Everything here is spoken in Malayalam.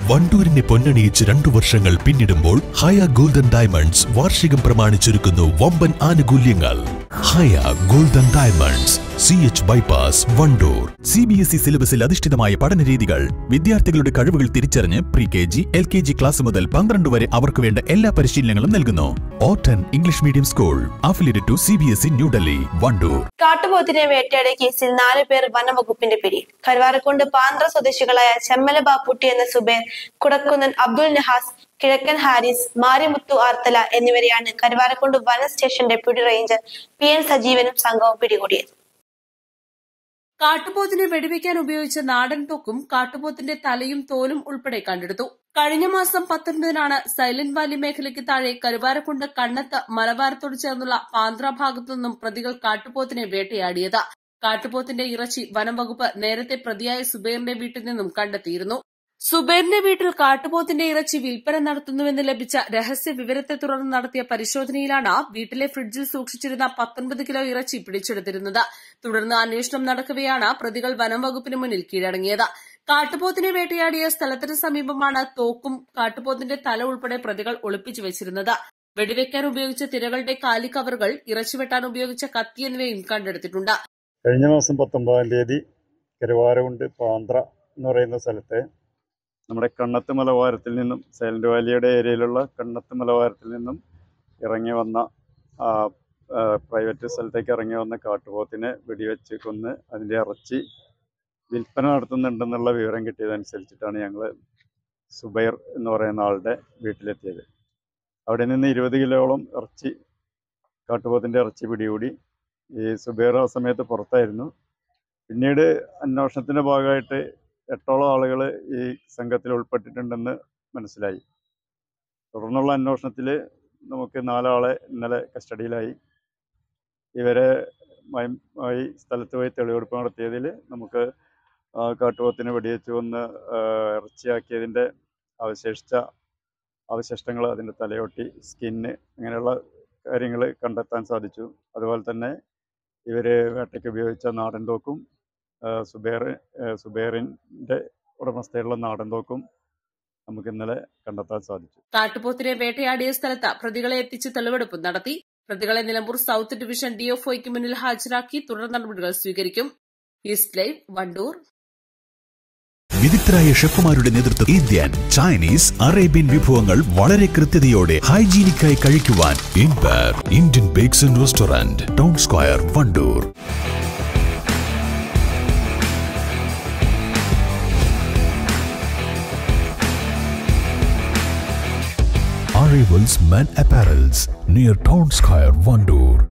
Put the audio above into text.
വണ്ടൂരിനെ പൊന്നണിയിച്ച് രണ്ടു വർഷങ്ങൾ പിന്നിടുമ്പോൾ ഹയ ഗോൾഡൻ ഡയമണ്ട്സ് വാർഷികം പ്രമാണിച്ചൊരുക്കുന്നു വമ്പൻ ആനുകൂല്യങ്ങൾ Haya golden diamonds C H bypass Wandoor C B S E സിലബസിൽ അധിഷ്ഠിതമായ പഠന രീതികൾ വിദ്യാർത്ഥികളുടെ കഴിവുകൾ തിരിച്ചറിഞ്ഞ് pre K G L K G class മുതൽ പന്ത്രണ്ട് വരെ അവർക്ക് വേണ്ട എല്ലാ പരിശീലനങ്ങളും നൽകുന്നു ഓട്ടൻ English medium school affiliated to C B S E New Delhi Wandoor കാട്ടുപോത്തിനെ വേട്ടയാടിയ കേസിൽ നാല് പേർ വനംവകുപ്പിന്റെ പിടി കരുവാരക്കുണ്ട് പാന്ത്ര സ്വദേശികളായ ചെമ്മല ബാപ്പുട്ടി എന്ന സുബേർ കുടക്കുന്നൻ അബ്ദുൽ നഹാസ് കിഴക്കൻ ഹാരിസ് മാരിമുത്തു ആർത്തല എന്നിവരെയാണ് കരുവാരക്കുണ്ട് വന station deputy ranger P N സജീവനും സംഘവും പിടികൂടിയത് കാട്ടുപോത്തിനെ വെടിവെക്കാൻ ഉപയോഗിച്ച നാടൻ തോക്കും കാട്ടുപോത്തിന്റെ തലയും തോലും ഉൾപ്പെടെ കണ്ടെടുത്തു കഴിഞ്ഞ മാസം പത്തൊൻപതിനാണ് സൈലന്റ് വാലി മേഖലയ്ക്ക് താഴെ കരുവാരക്കുണ്ട് കണ്ണത്ത് മലബാരത്തോട് ചേർന്നുള്ള പാന്ത്ര ഭാഗത്തു നിന്നും പ്രതികൾ കാട്ടുപോത്തിനെ വേട്ടയാടിയത് കാട്ടുപോത്തിന്റെ ഇറച്ചി വനം വകുപ്പ് നേരത്തെ പ്രതിയായ സുബൈറിന്റെ വീട്ടിൽ നിന്നും കണ്ടെത്തിയിരുന്നു സുബൈറിന്റെ വീട്ടിൽ കാട്ടുപോത്തിന്റെ ഇറച്ചി വിൽപ്പന നടത്തുന്നുവെന്ന് ലഭിച്ച രഹസ്യ വിവരത്തെ തുടർന്ന് നടത്തിയ പരിശോധനയിലാണ് വീട്ടിലെ ഫ്രിഡ്ജിൽ സൂക്ഷിച്ചിരുന്ന പത്തൊൻപത് കിലോ ഇറച്ചി പിടിച്ചെടുത്തിരുന്നത് തുടർന്ന് അന്വേഷണം നടക്കവെയാണ് പ്രതികൾ വനം വകുപ്പിന് മുന്നിൽ കീഴടങ്ങിയത് കാട്ടുപോത്തിനെ വേട്ടയാടിയ സ്ഥലത്തിന് സമീപമാണ് തോക്കും കാട്ടുപോത്തിന്റെ തല ഉൾപ്പെടെ പ്രതികൾ ഒളിപ്പിച്ചു വെച്ചിരുന്നത് വെടിവെക്കാൻ ഉപയോഗിച്ച തിരകളുടെ കാലിക്കവറുകൾ ഇറച്ചി വെട്ടാൻ ഉപയോഗിച്ച കത്തി എന്നിവയും കണ്ടെടുത്തിട്ടുണ്ട് കഴിഞ്ഞ മാസം പത്തൊമ്പതാം തീയതി കരുവാരകുണ്ട് പാന്ത്ര എന്ന് പറയുന്ന സ്ഥലത്തെ നമ്മുടെ കണ്ണത്ത് മലവാരത്തിൽ നിന്നും സൈലന്റ് വാലിയുടെ ഏരിയയിലുള്ള കണ്ണത്ത് മലവാരത്തിൽ നിന്നും ഇറങ്ങി വന്ന ആ, ആ, പ്രൈവറ്റ് സ്ഥലത്തേക്ക് ഇറങ്ങി വന്ന കാട്ടുപോത്തിനെ വെടിവെച്ച് കൊന്ന് അതിൻ്റെ ഇറച്ചി വിൽപ്പന നടത്തുന്നുണ്ടെന്നുള്ള വിവരം കിട്ടിയതനുസരിച്ചിട്ടാണ് ഞങ്ങൾ സുബൈർ എന്ന് പറയുന്ന ആളുടെ വീട്ടിലെത്തിയത് അവിടെ നിന്ന് ഇരുപത് കിലോളം ഇറച്ചി കാട്ടുപോത്തിൻ്റെ ഇറച്ചി പിടികൂടി ഈ സുബൈർ ആ സമയത്ത് പുറത്തായിരുന്നു പിന്നീട് അന്വേഷണത്തിൻ്റെ ഭാഗമായിട്ട് എട്ടോളം ആളുകൾ ഈ സംഘത്തിൽ ഉൾപ്പെട്ടിട്ടുണ്ടെന്ന് മനസ്സിലായി തുടർന്നുള്ള അന്വേഷണത്തിൽ നമുക്ക് നാലാളെ ഇന്നലെ കസ്റ്റഡിയിലായി ഇവരെ മയം- മായി സ്ഥലത്ത് പോയി തെളിവെടുപ്പ് നടത്തിയതിൽ നമുക്ക് ആ കാട്ടുപോത്തിന് വെടിവെച്ച് കൊന്ന് ആ, ഇറച്ചിയാക്കിയതിൻ്റെ അവശേഷിച്ച അവശിഷ്ടങ്ങൾ അതിൻ്റെ തലയൊട്ടി സ്കിന്ന് അങ്ങനെയുള്ള കാര്യങ്ങൾ കണ്ടെത്താൻ സാധിച്ചു അതുപോലെ തന്നെ ഇവർ വേട്ടയ്ക്ക് ഉപയോഗിച്ച നാടൻ തോക്കും ആ, സുബേർ ആ, സുബേറിൻ്റെ ഉടമസ്ഥയുള്ള നാടൻ തോക്കും നമുക്ക് ഇന്നലെ കണ്ടെത്താൻ സാധിച്ചു കാട്ടുപോത്തിനെ വേട്ടയാടിയ സ്ഥലത്ത് പ്രതികളെ എത്തിച്ച് തെളിവെടുപ്പ് നടത്തി പ്രതികളെ നിലമ്പൂർ സൌത്ത് ഡിവിഷൻ ഡിഎഫ്ഒയ്ക്ക് മുന്നിൽ ഹാജരാക്കി തുടർ നടപടികൾ സ്വീകരിക്കും ഈസ്റ്റ് ലൈവ് വണ്ടൂർ വിദഗ്ധരായ ഷെഫുമാരുടെ നേതൃത്വം ഇന്ത്യൻ ചൈനീസ് അറേബ്യൻ വിഭവങ്ങൾ വളരെ കൃത്യതയോടെ ഹൈജീനിക്കായി കഴിക്കുവാൻ empire Indian bakes and restaurant town square Wandoor Arrivals Men Apparels near Town Square, Vandoor.